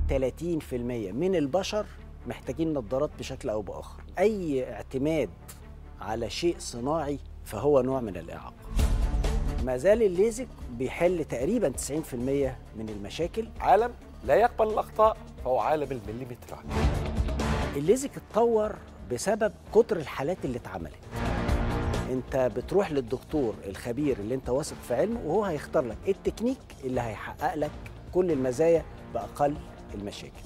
30% من البشر محتاجين نظارات بشكل او باخر اي اعتماد على شيء صناعي فهو نوع من الاعاقه ما زال الليزك بيحل تقريبا 90% من المشاكل عالم لا يقبل الاخطاء فهو عالم المليمترات الليزك اتطور بسبب كتر الحالات اللي اتعملت انت بتروح للدكتور الخبير اللي انت واثق في علمه وهو هيختار لك التكنيك اللي هيحقق لك كل المزايا باقل المشاكل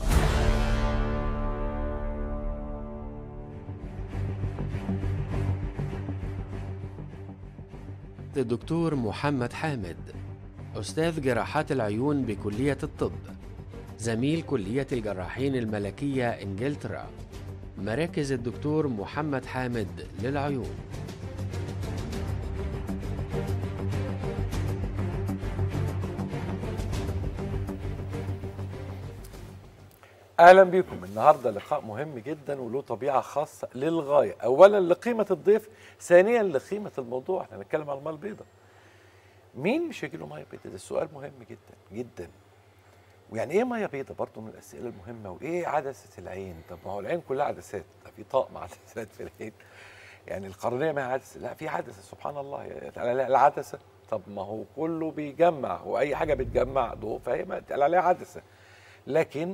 الدكتور محمد حامد أستاذ جراحات العيون بكلية الطب زميل كلية الجراحين الملكية إنجلترا مراكز الدكتور محمد حامد للعيون اهلا بكم النهارده لقاء مهم جدا وله طبيعه خاصه للغايه اولا لقيمه الضيف ثانيا لقيمه الموضوع احنا هنتكلم عن الميه البيضاء مين مش هيجي له ميه بيضاء ده السؤال مهم جدا جدا ويعني ايه ميه بيضاء برضه من الاسئله المهمه وايه عدسه العين طب ما هو العين كلها عدسات ده في طقم عدسات في العين يعني القرنيه ما هي عدسه لا في عدسه سبحان الله يتقال عليها العدسه طب ما هو كله بيجمع واي حاجه بتجمع ضوء فهي ما يتقال عليها عدسه لكن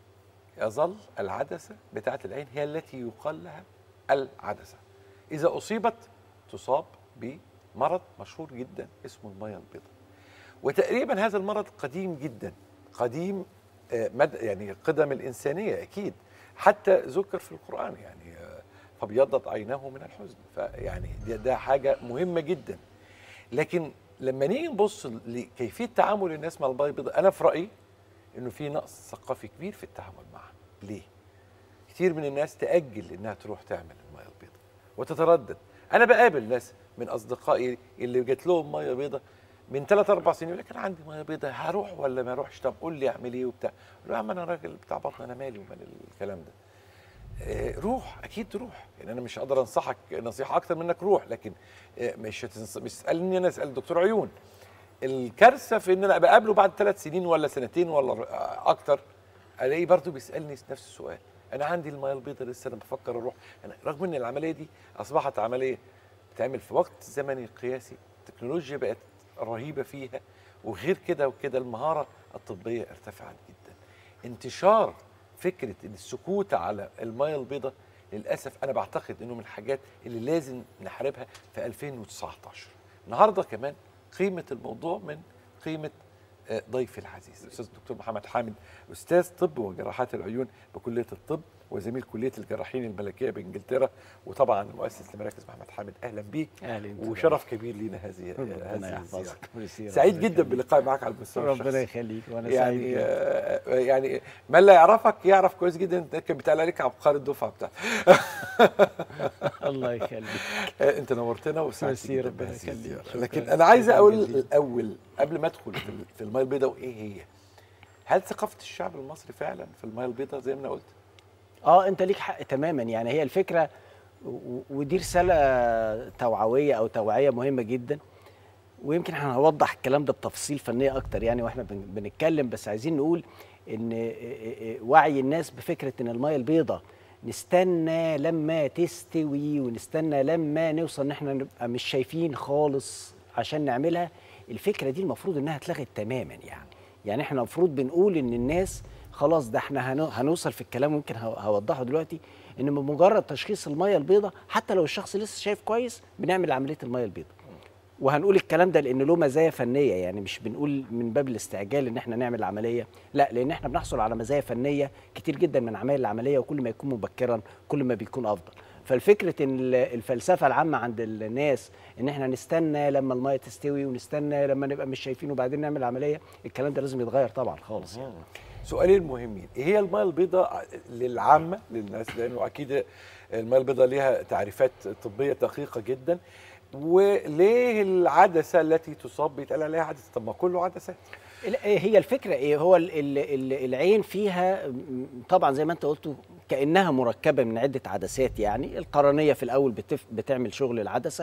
يظل العدسة بتاعة العين هي التي يقال لها العدسة إذا أصيبت تصاب بمرض مشهور جدا اسمه المية البيضاء وتقريبا هذا المرض قديم جدا قديم آه، مد يعني قدم الإنسانية أكيد حتى ذكر في القرآن يعني آه، فابيضت عيناه من الحزن فيعني ده, ده حاجة مهمة جدا لكن لما نيجي نبص لكيفية تعامل الناس مع المية البيضاء أنا في رأيي انه في نقص ثقافي كبير في التعامل معها ليه كتير من الناس تاجل انها تروح تعمل الميه البيضاء وتتردد انا بقابل ناس من اصدقائي اللي جات لهم ميه بيضاء من ثلاث اربع سنين يقول لك انا عندي ميه بيضاء هروح ولا ما اروحش طب قول لي اعمل ايه وبتاع أقول له يا عم انا راجل بتاع بطن انا مالي ومال الكلام ده آه، روح اكيد تروح يعني انا مش هقدر انصحك نصيحه اكتر منك روح لكن آه، مش هتنص... مش تسالني انا اسال دكتور عيون الكارثه في ان انا بقابله بعد ثلاث سنين ولا سنتين ولا اكتر الاقيه برضه بيسالني نفس السؤال انا عندي الميه البيضاء لسه انا بفكر اروح أنا رغم ان العمليه دي اصبحت عمليه بتعمل في وقت زمني قياسي التكنولوجيا بقت رهيبه فيها وغير كده وكده المهاره الطبيه ارتفعت جدا انتشار فكره ان السكوت على الميه البيضاء للاسف انا بعتقد انه من الحاجات اللي لازم نحاربها في 2019 النهارده كمان قيمه الموضوع من قيمه آه، ضيفي العزيز الاستاذ الدكتور محمد حامد استاذ طب وجراحات العيون بكليه الطب وزميل كليه الجراحين الملكيه بانجلترا وطبعا مؤسس لمراكز محمد حامد اهلا بيك اهلا وشرف كبير لينا هذه ربنا هذه الزيارة. يحفظك ميرسي، سعيد ربنا جدا يخليك. باللقاء معك على المستوى ربنا الشخصي يخليك وانا يعني سعيد جدا. آه، يعني من لا يعرفك يعرف كويس جدا انت كان بيتقال عليك عبقري الدفعه بتاعتك الله يخليك آه، انت نورتنا وسعدت ميرسي، جدا ربنا بهذه يخليك. الزيارة. شكراً. لكن انا عايز شكراً اقول جزيلاً. الاول قبل ما ادخل في ال- في الميه البيضاء وايه هي هل ثقافه الشعب المصري فعلا في الميه البيضاء زي ما انا قلت اه انت ليك حق تماما يعني هي الفكره و- ودي رساله توعويه او توعيه مهمه جدا ويمكن احنا هنوضح الكلام ده بتفاصيل فنيه اكتر يعني واحنا بن- بنتكلم بس عايزين نقول ان إيه إيه وعي الناس بفكره ان الميه البيضاء نستنى لما تستوي ونستنى لما نوصل ان احنا نبقى مش شايفين خالص عشان نعملها الفكره دي المفروض انها اتلغت تماما يعني يعني احنا المفروض بنقول ان الناس خلاص ده احنا هنو- هنوصل في الكلام ممكن هو- هوضحه دلوقتي ان بمجرد تشخيص الميه البيضاء حتى لو الشخص لسه شايف كويس بنعمل عمليه الميه البيضاء وهنقول الكلام ده لان له مزايا فنيه يعني مش بنقول من باب الاستعجال ان احنا نعمل عمليه لا لان احنا بنحصل على مزايا فنيه كتير جدا من عمليه العمليه وكل ما يكون مبكرا كل ما بيكون افضل فالفكره ان ال- الفلسفه العامه عند الناس ان احنا نستنى لما الميه تستوي ونستنى لما نبقى مش شايفين وبعدين نعمل عمليه الكلام ده لازم يتغير طبعا خالص يعني. سؤالين مهمين ايه هي الميه البيضاء للعامه للناس لانه اكيد الميه البيضاء ليها تعريفات طبيه دقيقه جدا وليه العدسه التي تصاب بيتقال عليها عدسه طب ما كله عدسات لا، هي الفكره ايه هو ال ال ال العين فيها م- طبعا زي ما انت قلت كانها مركبه من عده عدسات يعني القرنيه في الاول بتف بتعمل شغل العدسه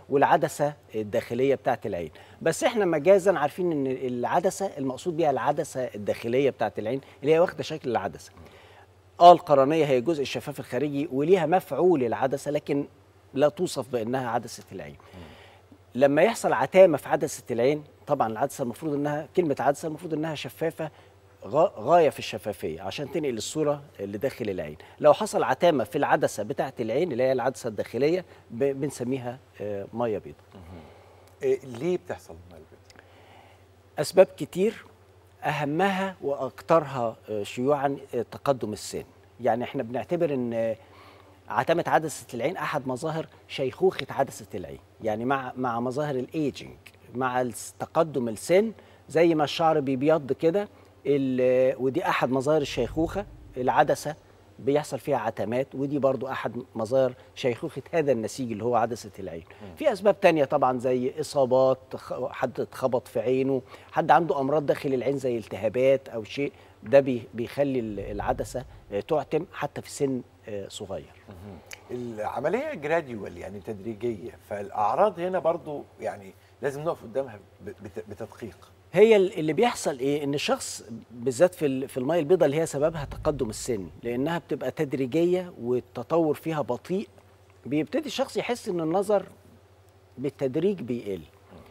والعدسه الداخليه بتاعه العين بس احنا مجازا عارفين ان العدسه المقصود بيها العدسه الداخليه بتاعه العين اللي هي واخده شكل العدسه اه القرنيه هي الجزء الشفاف الخارجي وليها مفعول العدسه لكن لا توصف بانها عدسه العين لما يحصل عتامه في عدسه العين طبعا العدسه المفروض انها كلمه عدسه المفروض انها شفافه غا- غايه في الشفافيه عشان تنقل الصوره اللي داخل العين لو حصل عتامه في العدسه بتاعه العين اللي هي العدسه الداخليه ب- بنسميها آه، ميه بيضاء إيه ليه بتحصل الميه البيضاء؟ اسباب كتير اهمها واكثرها آه، شيوعا آه، تقدم السن يعني احنا بنعتبر ان آه، عتمه عدسه العين احد مظاهر شيخوخه عدسه العين يعني مع مع مظاهر الايجنج مع الس- تقدم السن زي ما الشعر بيبيض كده ال- ودي احد مظاهر الشيخوخه العدسه بيحصل فيها عتمات ودي برضو احد مظاهر شيخوخه هذا النسيج اللي هو عدسه العين في اسباب تانية طبعا زي اصابات خ- حد اتخبط في عينه حد عنده امراض داخل العين زي التهابات او شيء ده بي- بيخلي ال- العدسه آه، تعتم حتى في سن آه، صغير العمليه جراديوال يعني تدريجيه فالاعراض هنا برضو يعني لازم نقف قدامها ب- بت- بتدقيق هي ال- اللي بيحصل ايه ان الشخص بالذات في ال- في الميه البيضاء اللي هي سببها تقدم السن لانها بتبقى تدريجيه والتطور فيها بطيء بيبتدي الشخص يحس ان النظر بالتدريج بيقل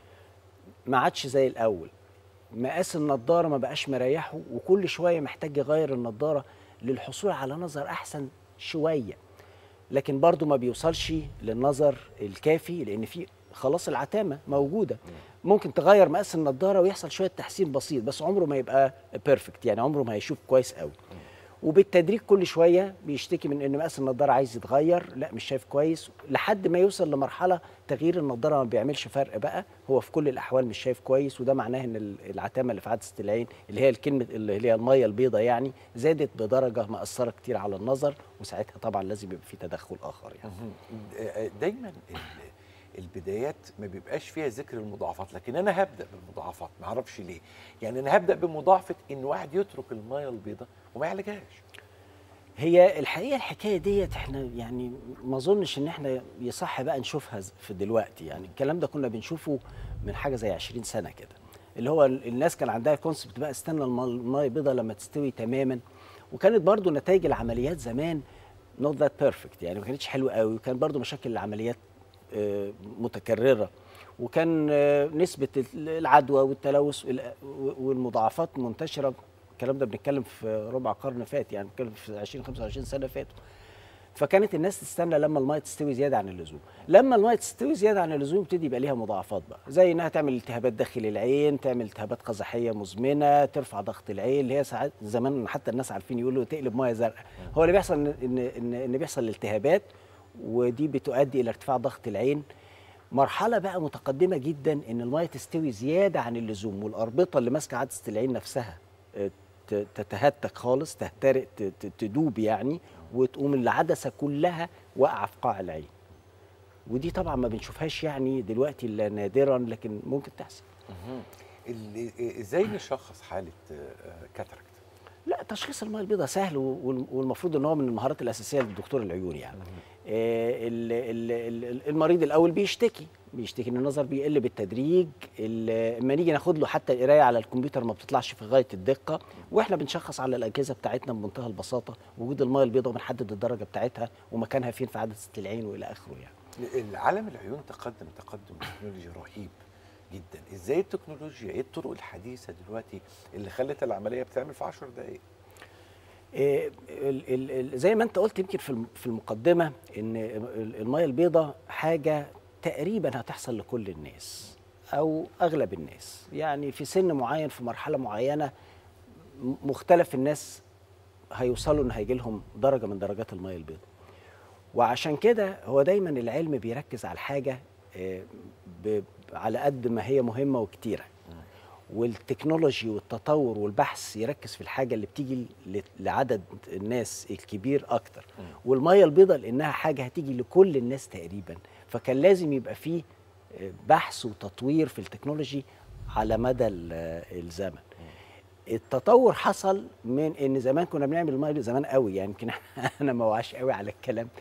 ما عادش زي الاول مقاس النضاره ما بقاش مريحه وكل شويه محتاج يغير النضاره للحصول على نظر احسن شويه لكن برضه ما بيوصلش للنظر الكافي لان في خلاص العتامه موجوده ممكن تغير مقاس النضاره ويحصل شويه تحسين بسيط بس عمره ما يبقى بيرفكت يعني عمره ما هيشوف كويس قوي وبالتدريج كل شويه بيشتكي من ان مقاس النضاره عايز يتغير لا مش شايف كويس لحد ما يوصل لمرحله تغيير النضاره ما بيعملش فرق بقى هو في كل الاحوال مش شايف كويس وده معناه ان ال- العتامه اللي في عدسه العين اللي هي الكلمه اللي هي الميه البيضاء يعني زادت بدرجه مأثره كتير على النظر وساعتها طبعا لازم يبقى في تدخل اخر يعني دايما ال- البدايات ما بيبقاش فيها ذكر المضاعفات لكن انا هبدا بالمضاعفات ما اعرفش ليه يعني انا هبدا بمضاعفه ان واحد يترك الميه البيضاء وما يعالجهاش هي الحقيقه الحكايه ديت احنا يعني ما اظنش ان احنا يصح بقى نشوفها ز- في دلوقتي يعني الكلام ده كنا بنشوفه من حاجه زي 20 سنه كده اللي هو ال- الناس كان عندها كونسبت بقى استنى الم- الميه البيضاء لما تستوي تماما وكانت برضو نتائج العمليات زمان نوت ذات بيرفكت يعني ما كانتش حلوه قوي وكان برضو مشاكل العمليات آه، متكرره وكان آه، نسبه ال- العدوى والتلوث وال- والمضاعفات منتشره الكلام ده بنتكلم في ربع قرن فات يعني بنتكلم في 20 25 سنه فاتوا فكانت الناس تستنى لما الميه تستوي زياده عن اللزوم لما الميه تستوي زياده عن اللزوم يبتدي يبقى ليها مضاعفات بقى زي انها تعمل التهابات داخل العين تعمل التهابات قزحيه مزمنه ترفع ضغط العين اللي هي ساعات زمان حتى الناس عارفين يقولوا تقلب ميه زرقاء هو اللي بيحصل ان ان ان, إن بيحصل التهابات ودي بتؤدي الى ارتفاع ضغط العين مرحلة بقى متقدمة جدا ان المية تستوي زيادة عن اللزوم والأربطة اللي ماسكة عدسة العين نفسها آه، ت- تتهتك خالص تهترق ت- ت- تدوب يعني وتقوم العدسة كلها واقعة في قاع العين ودي طبعا ما بنشوفهاش يعني دلوقتي الا نادرا لكن ممكن تحصل ال- ازاي نشخص حاله آه، كاتراكت لا تشخيص الميه البيضاء سهل وال- والمفروض ان هو من المهارات الاساسيه للدكتور العيون يعني آه، ال- ال- ال- المريض الاول بيشتكي بيشتكي ان النظر بيقل بالتدريج ال- اما نيجي ناخد له حتى القرايه على الكمبيوتر ما بتطلعش في غايه الدقه واحنا بنشخص على الاجهزه بتاعتنا بمنتهى البساطه وجود الميه البيضاء وبنحدد الدرجه بتاعتها ومكانها فين في عدسه العين والى اخره يعني العالم العيون تقدم تقدم تكنولوجي رهيب جدا ازاي التكنولوجيا ايه الطرق الحديثه دلوقتي اللي خلت العمليه بتعمل في 10 دقائق إيه، ال- ال- ال- زي ما انت قلت يمكن في الم- في المقدمه ان ال- الميه البيضاء حاجه تقريبا هتحصل لكل الناس او اغلب الناس يعني في سن معين في مرحله معينه م- مختلف الناس هيوصلوا ان هيجي لهم درجه من درجات الميه البيضاء وعشان كده هو دايما العلم بيركز على الحاجه آه، ب- على قد ما هي مهمه وكتيره والتكنولوجي والتطور والبحث يركز في الحاجه اللي بتيجي ل- لعدد الناس الكبير اكتر والميه البيضاء لانها حاجه هتيجي لكل الناس تقريبا فكان لازم يبقى فيه آه، بحث وتطوير في التكنولوجي على مدى ال- آه، الزمن التطور حصل من ان زمان كنا بنعمل الميه زمان قوي يعني يمكن انا ما وعاش قوي على الكلام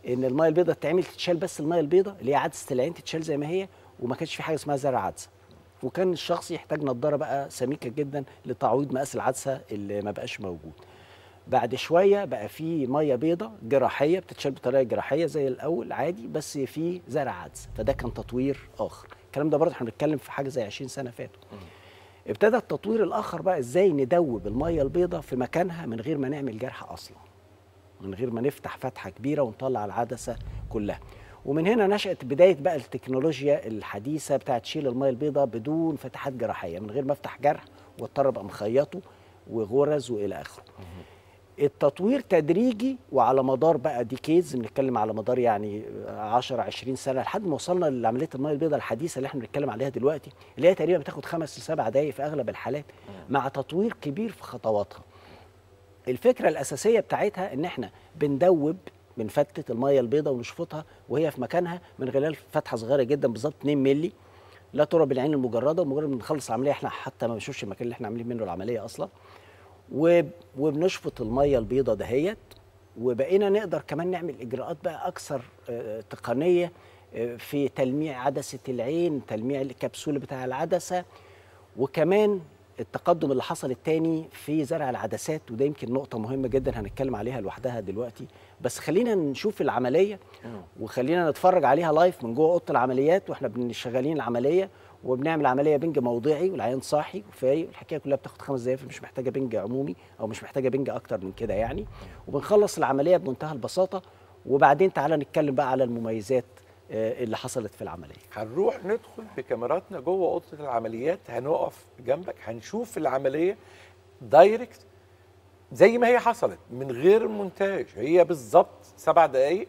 ان الميه البيضاء تتعمل تتشال بس الميه البيضاء اللي هي عدسه العين تتشال زي ما هي وما كانش في حاجه اسمها زرع عدسه وكان الشخص يحتاج نظاره بقى سميكه جدا لتعويض مقاس العدسه اللي ما بقاش موجود بعد شويه بقى في ميه بيضاء جراحيه بتتشال بطريقه جراحيه زي الاول عادي بس في زرع عدسه فده كان تطوير اخر الكلام ده برضه احنا بنتكلم في حاجه زي 20 سنه فاتوا ابتدى التطوير الاخر بقى ازاي ندوب الميه البيضاء في مكانها من غير ما نعمل جرح اصلا من غير ما نفتح فتحه كبيره ونطلع العدسه كلها ومن هنا نشأت بداية بقى التكنولوجيا الحديثة بتاعت تشيل المية البيضاء بدون فتحات جراحية من غير ما افتح جرح واضطر ابقى مخيطه وغرز والى اخره. التطوير تدريجي وعلى مدار بقى ديكيدز بنتكلم على مدار يعني 10 20 سنه لحد ما وصلنا لعمليه الميه البيضاء الحديثه اللي احنا بنتكلم عليها دلوقتي اللي هي تقريبا بتاخد خمس لسبع دقائق في اغلب الحالات مع تطوير كبير في خطواتها. الفكره الاساسيه بتاعتها ان احنا بندوب بنفتت الميه البيضاء ونشفطها وهي في مكانها من خلال فتحه صغيره جدا بالظبط 2 مللي لا ترى بالعين المجرده ومجرد ما نخلص العمليه احنا حتى ما بنشوفش المكان اللي احنا عاملين منه العمليه اصلا وب- وبنشفط الميه البيضاء دهيت وبقينا نقدر كمان نعمل اجراءات بقى اكثر آه، تقنيه آه، في تلميع عدسه العين تلميع الكبسوله بتاع العدسه وكمان التقدم اللي حصل التاني في زرع العدسات وده يمكن نقطة مهمة جدا هنتكلم عليها لوحدها دلوقتي بس خلينا نشوف العملية وخلينا نتفرج عليها لايف من جوه أوضة العمليات واحنا بن- شغالين العملية وبنعمل عملية بنج موضعي والعيان صاحي وفايق الحكاية كلها بتاخد خمس دقايق فمش محتاجة بنج عمومي أو مش محتاجة بنج أكتر من كده يعني وبنخلص العملية بمنتهى البساطة وبعدين تعالى نتكلم بقى على المميزات آه، اللي حصلت في العملية هنروح ندخل بكاميراتنا جوه اوضه العمليات هنقف جنبك هنشوف العمليه دايركت زي ما هي حصلت من غير مونتاج هي بالظبط سبع دقايق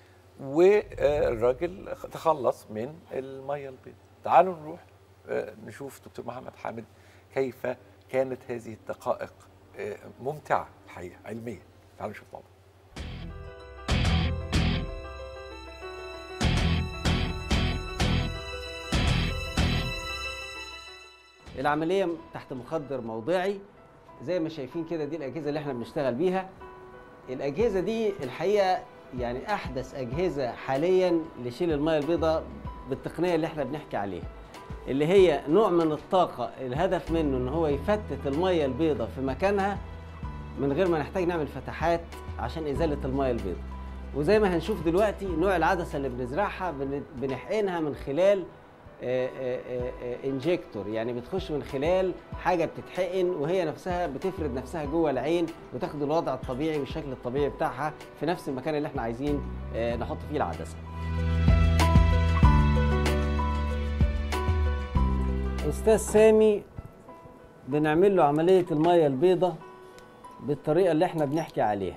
والراجل تخلص من الميه البيضاء تعالوا نروح آه، نشوف دكتور محمد حامد كيف كانت هذه الدقائق آه، ممتعه الحقيقه علميا تعالوا نشوف مع بعض العملية تحت مخدر موضعي زي ما شايفين كده دي الأجهزة اللي احنا بنشتغل بيها الأجهزة دي الحقيقة يعني أحدث أجهزة حاليا لشيل المياه البيضاء بالتقنية اللي احنا بنحكي عليها اللي هي نوع من الطاقة الهدف منه ان هو يفتت المية البيضاء في مكانها من غير ما نحتاج نعمل فتحات عشان إزالة المية البيضاء وزي ما هنشوف دلوقتي نوع العدسة اللي بنزرعها بن- بنحقنها من خلال انجكتور يعني بتخش من خلال حاجه بتتحقن وهي نفسها بتفرد نفسها جوه العين وتاخد الوضع الطبيعي والشكل الطبيعي بتاعها في نفس المكان اللي احنا عايزين آه، نحط فيه العدسه استاذ سامي بنعمل له عمليه الميه البيضاء بالطريقه اللي احنا بنحكي عليها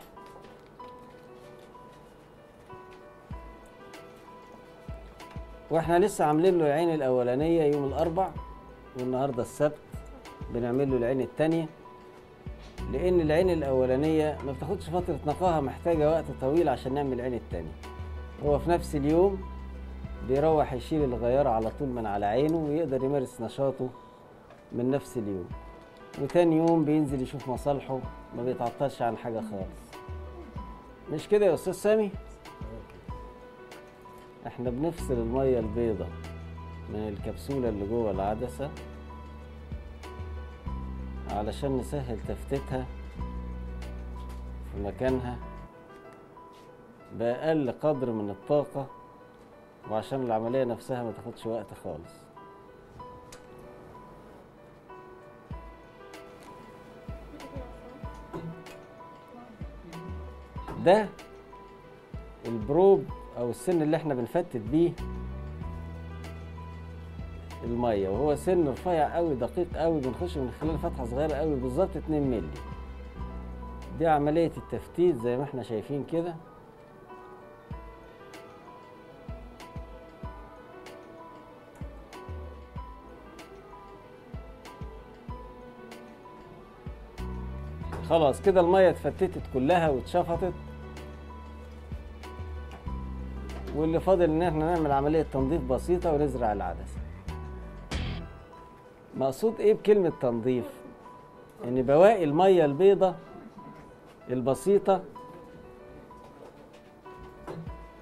واحنا لسه عاملين له العين الاولانيه يوم الاربع والنهارده السبت بنعمل له العين الثانيه لان العين الاولانيه ما بتاخدش فتره نقاهه محتاجه وقت طويل عشان نعمل العين الثانيه هو في نفس اليوم بيروح يشيل الغيار على طول من على عينه ويقدر يمارس نشاطه من نفس اليوم وتاني يوم بينزل يشوف مصالحه ما بيتعطلش عن حاجه خالص مش كده يا استاذ سامي احنا بنفصل الميه البيضاء من الكبسولة اللي جوه العدسة علشان نسهل تفتيتها في مكانها بأقل قدر من الطاقة وعشان العملية نفسها ما تاخدش وقت خالص ده البروب او السن اللي احنا بنفتت بيه الميه وهو سن رفيع قوي دقيق قوي بنخش من خلال فتحه صغيره قوي بالظبط 2 مللي دي عمليه التفتيت زي ما احنا شايفين كده خلاص كده الميه اتفتتت كلها واتشفطت واللي فاضل ان احنا نعمل عمليه تنظيف بسيطه ونزرع العدسه مقصود ايه بكلمه تنظيف ان بواقي الميه البيضاء البسيطه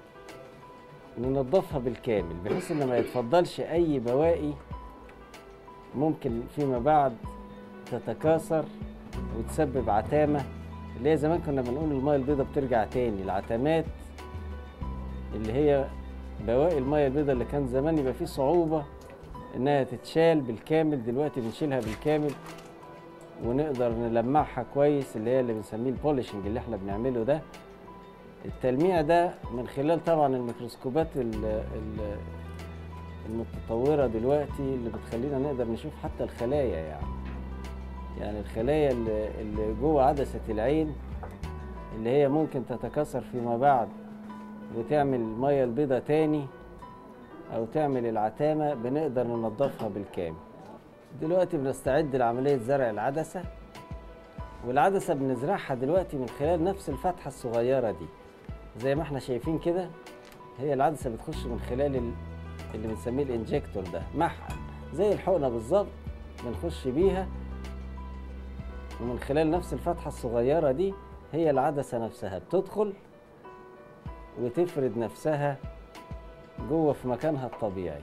ننظفها بالكامل بحيث ان ما يتفضلش اي بواقي ممكن فيما بعد تتكاثر وتسبب عتامه اللي هي زمان كنا بنقول الميه البيضاء بترجع تاني العتمات اللي هي بواقي الميه البيضاء اللي كان زمان يبقى فيه صعوبه انها تتشال بالكامل دلوقتي بنشيلها بالكامل ونقدر نلمعها كويس اللي هي اللي بنسميه البوليشنج اللي احنا بنعمله ده التلميع ده من خلال طبعا الميكروسكوبات ال- ال- المتطورة دلوقتي اللي بتخلينا نقدر نشوف حتى الخلايا يعني يعني الخلايا اللي, اللي جوه عدسة العين اللي هي ممكن تتكاثر فيما بعد وتعمل المية البيضاء تاني أو تعمل العتامة بنقدر ننظفها بالكامل دلوقتي بنستعد لعملية زرع العدسة والعدسة بنزرعها دلوقتي من خلال نفس الفتحة الصغيرة دي زي ما احنا شايفين كده هي العدسة بتخش من خلال ال- اللي بنسميه الانجكتور ده محقن زي الحقنة بالظبط بنخش بيها ومن خلال نفس الفتحة الصغيرة دي هي العدسة نفسها بتدخل وتفرد نفسها جوه في مكانها الطبيعي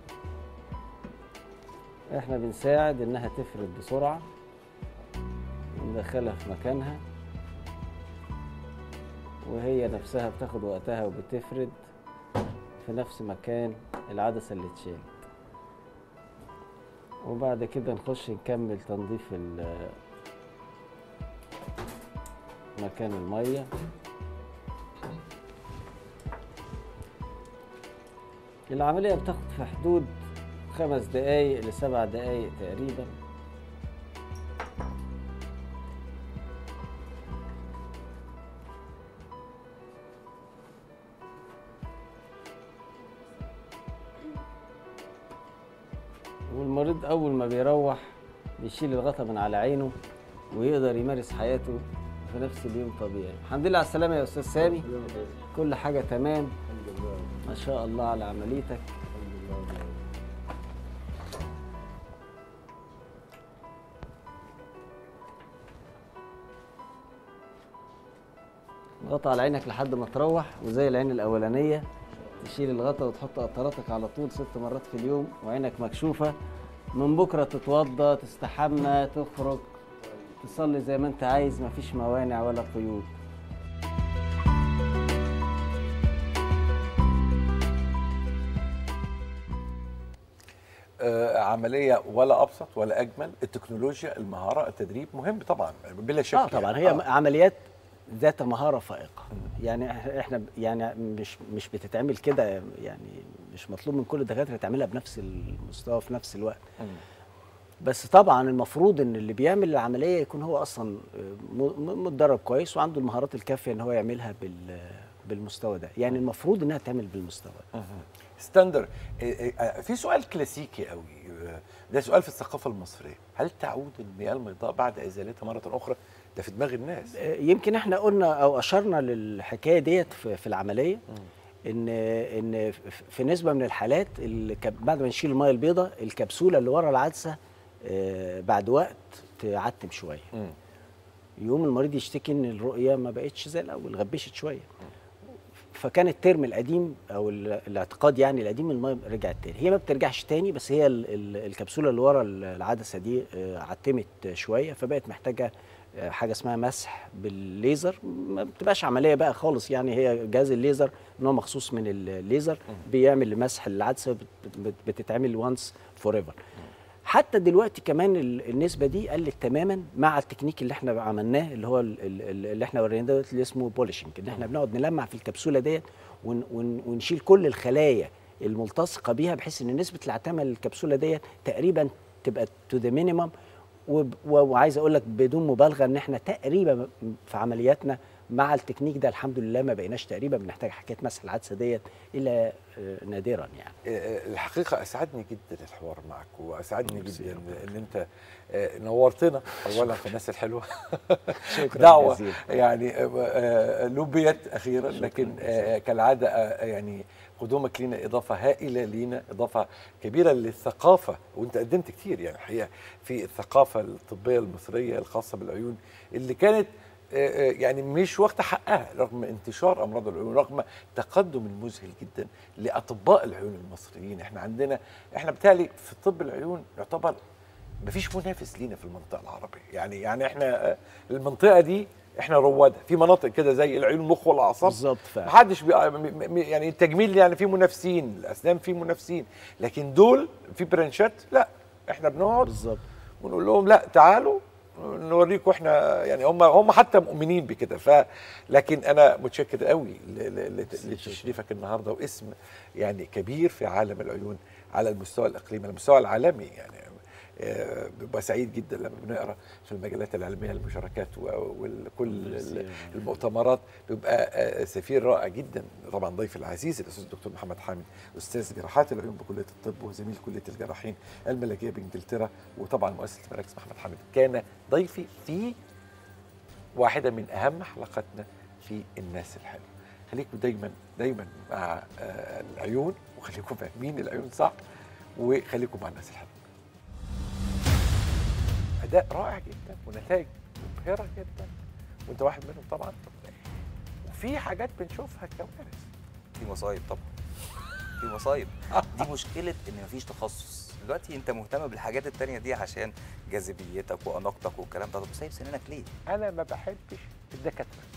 احنا بنساعد انها تفرد بسرعة ندخلها في مكانها وهي نفسها بتاخد وقتها وبتفرد في نفس مكان العدسة اللي اتشالت وبعد كده نخش نكمل تنظيف ال- مكان المية العملية بتاخد في حدود خمس دقايق لسبع دقايق تقريبا والمريض أول ما بيروح بيشيل الغطا من على عينه ويقدر يمارس حياته في نفس اليوم طبيعي الحمد لله على السلامة يا أستاذ سامي كل حاجة تمام ما شاء الله على عمليتك غطا على عينك لحد ما تروح وزي العين الأولانية تشيل الغطا وتحط قطراتك على طول ست مرات في اليوم وعينك مكشوفة من بكرة تتوضى تستحمى تخرج تصلي زي ما انت عايز مفيش موانع ولا قيود آه، عمليه ولا ابسط ولا اجمل التكنولوجيا المهاره التدريب مهم طبعا بلا شك اه طبعا هي يعني. آه. عمليات ذات مهاره فائقه يعني إح- احنا ب- يعني مش مش بتتعمل كده يعني مش مطلوب من كل الدكاتره تعملها بنفس المستوى في نفس الوقت مم. بس طبعا المفروض ان اللي بيعمل العمليه يكون هو اصلا م- م- متدرب كويس وعنده المهارات الكافيه ان هو يعملها بال بالمستوى ده يعني المفروض انها تعمل بالمستوى ده ستاندر آه، آه، في سؤال كلاسيكي قوي آه، ده سؤال في الثقافه المصريه هل تعود المياه البيضاء بعد ازالتها مره اخرى ده في دماغ الناس يمكن احنا قلنا او اشرنا للحكايه ديت في, في العمليه ان ان في نسبه من الحالات الكب- بعد ما نشيل الميه البيضاء الكبسوله اللي ورا العدسه آه، بعد وقت تعتم شويه مم. يوم المريض يشتكي ان الرؤيه ما بقتش زي الاول غبشت شويه فكان الترم القديم او ال- الاعتقاد يعني القديم الميه رجعت تاني هي ما بترجعش تاني بس هي ال- ال- الكبسوله اللي ورا ال- العدسه دي آه، عتمت شويه فبقت محتاجه آه، حاجه اسمها مسح بالليزر ما بتبقاش عمليه بقى خالص يعني هي جهاز الليزر نوع مخصوص من الليزر بيعمل مسح العدسه بت- بت- بتتعمل وانس فور ايفر حتى دلوقتي كمان ال- النسبه دي قلت تماما مع التكنيك اللي احنا عملناه اللي هو ال- ال- اللي احنا وريناه دلوقتي اللي اسمه بولشنج اللي احنا بنقعد نلمع في الكبسوله ديت ون ون ونشيل كل الخلايا الملتصقه بيها بحيث ان نسبه العتامه للكبسوله ديت تقريبا تبقى تو ذا مينيمم وعايز اقول لك بدون مبالغه ان احنا تقريبا في عملياتنا مع التكنيك ده الحمد لله ما بقيناش تقريبا بنحتاج حكايه مسح العدسه ديت الا آه، نادرا يعني آه، الحقيقه اسعدني جدا الحوار معك واسعدني ميرسي جدا يا رب. ان انت آه، نورتنا اولا في الناس الحلوه شكرا دعوه جزيلا. يعني آه، آه، لبيت اخيرا لكن آه، كالعاده آه، يعني قدومك لينا اضافه هائله لينا اضافه كبيره للثقافه وانت قدمت كتير يعني الحقيقه في الثقافه الطبيه المصريه الخاصه بالعيون اللي كانت آه، آه، يعني مش واخده حقها رغم انتشار امراض العيون رغم تقدم المذهل جدا لاطباء العيون المصريين احنا عندنا احنا بالتالي في طب العيون يعتبر مفيش منافس لينا في المنطقه العربيه يعني يعني احنا آه، المنطقه دي احنا روادها في مناطق كده زي العيون المخ والاعصاب بالظبط فعلا محدش بي... م- م- يعني التجميل يعني في منافسين الاسنان في منافسين لكن دول في برانشات لا احنا بنقعد بالظبط ونقول لهم لا تعالوا نوريكم احنا يعني هم هم حتى مؤمنين بكده ف لكن انا متشكر قوي ل- ل- ل- لتشريفك النهارده واسم يعني كبير في عالم العيون على المستوى الاقليمي على المستوى العالمي يعني آه، ببقى سعيد جدا لما بنقرا في المجلات العلميه المشاركات وكل المؤتمرات بيبقى آه، سفير رائع جدا طبعا ضيفي العزيز الاستاذ الدكتور محمد حامد استاذ جراحات العيون بكليه الطب وزميل كليه الجراحين الملكيه بانجلترا وطبعا مؤسسه مراكز محمد حامد كان ضيفي في واحده من اهم حلقاتنا في الناس الحلوه خليكم دايما دايما مع آه، العيون وخليكم فاهمين العيون صح وخليكم مع الناس الحلوه اداء رائع جدا ونتائج مبهره جدا وانت واحد منهم طبعا وفي حاجات بنشوفها كوارث في مصايب طبعا في مصايب دي مشكله ان مفيش تخصص دلوقتي انت مهتم بالحاجات التانية دي عشان جاذبيتك واناقتك والكلام ده طب سايب سنانك ليه انا ما بحبش الدكاتره